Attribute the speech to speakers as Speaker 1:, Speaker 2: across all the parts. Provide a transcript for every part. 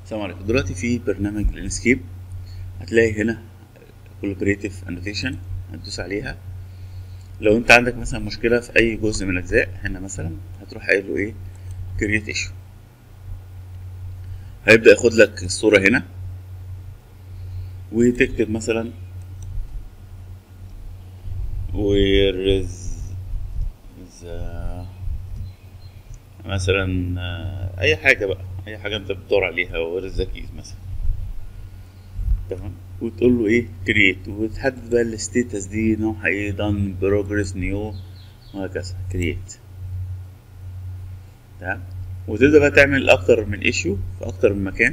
Speaker 1: السلام عليكم دلوقتي في برنامج الانسكيب هتلاقي هنا كولابريتيف انوتيشن هتدوس عليها لو انت عندك مثلا مشكله في اي جزء من الاجزاء هنا مثلا هتروح قايل له ايه كرييت ايشو هيبدا ياخد لك الصوره هنا وتكتب مثلا where is the مثلا آه، اي حاجه بقى اي حاجه انت بتدور عليها where is the keys مثلا تمام وتقول له ايه كرييت وتحدد بقى الستيتس دي نوعها ايه دان بروجرس نيو وهكذا كرييت تمام وتبدا بقى تعمل اكتر من ايشيو في اكتر من مكان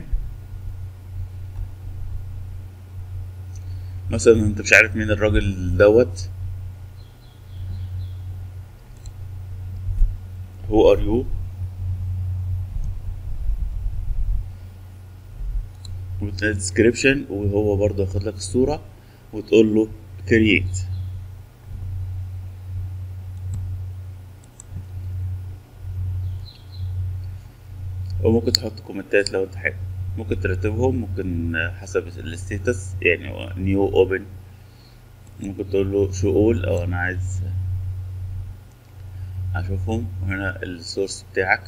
Speaker 1: مثلا انت مش عارف مين الراجل دوت هو ار يو والديسكريبشن وهو برضه ياخد لك الصورة وتقول له كرييت وممكن تحط كومنتات لو انت حابب ممكن ترتبهم ممكن حسب الستيتس يعني نيو اوبن ممكن تقول له شو اول او انا عايز اشوفهم وهنا السورس بتاعك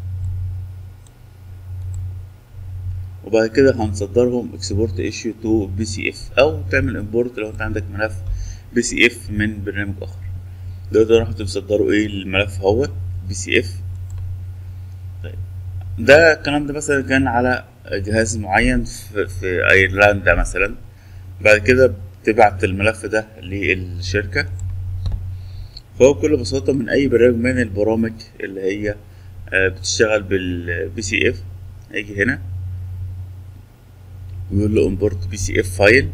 Speaker 1: وبعد كده هنصدرهم اكسبورت ايشيو تو بي سي اف او تعمل امبورت لو انت عندك ملف بي سي اف من برنامج اخر دلوقتي رحت مصدره ايه الملف هو بي سي اف طيب ده الكلام ده مثلا كان على جهاز معين في, في ايرلندا مثلا بعد كده بتبعت الملف ده للشركة فهو بكل بساطة من أي برنامج من البرامج اللي هي آه، بتشتغل بالبي سي اف هيجي هنا ويقول له امبورت بي سي اف فايل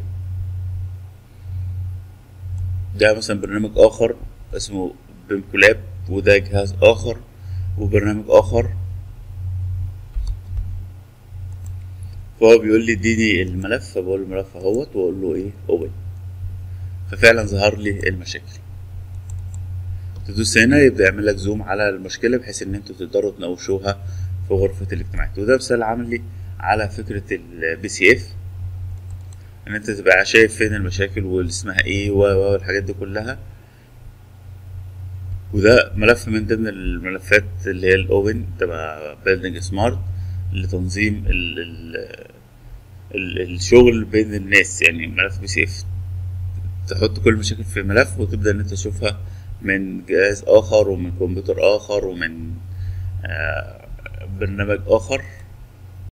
Speaker 1: ده مثلا برنامج اخر اسمه بيمكولاب وده جهاز اخر وبرنامج اخر فهو بيقول لي اديني الملف فبقول له الملف اهوت واقول له ايه اوبن ففعلا ظهر لي المشاكل تدوس هنا يبدا يعمل لك زوم على المشكله بحيث ان انتوا تقدروا تناقشوها في غرفه الاجتماعات وده مثال عملي على فكره البي سي اف ان انت تبقى شايف فين المشاكل واللي اسمها ايه و و والحاجات دي كلها وده ملف من ضمن الملفات اللي هي الاوبن تبع بيلدينج سمارت لتنظيم ال ال ال الشغل بين الناس يعني ملف بي سي اف تحط كل المشاكل في ملف وتبدا ان انت تشوفها من جهاز اخر ومن كمبيوتر اخر ومن آه برنامج اخر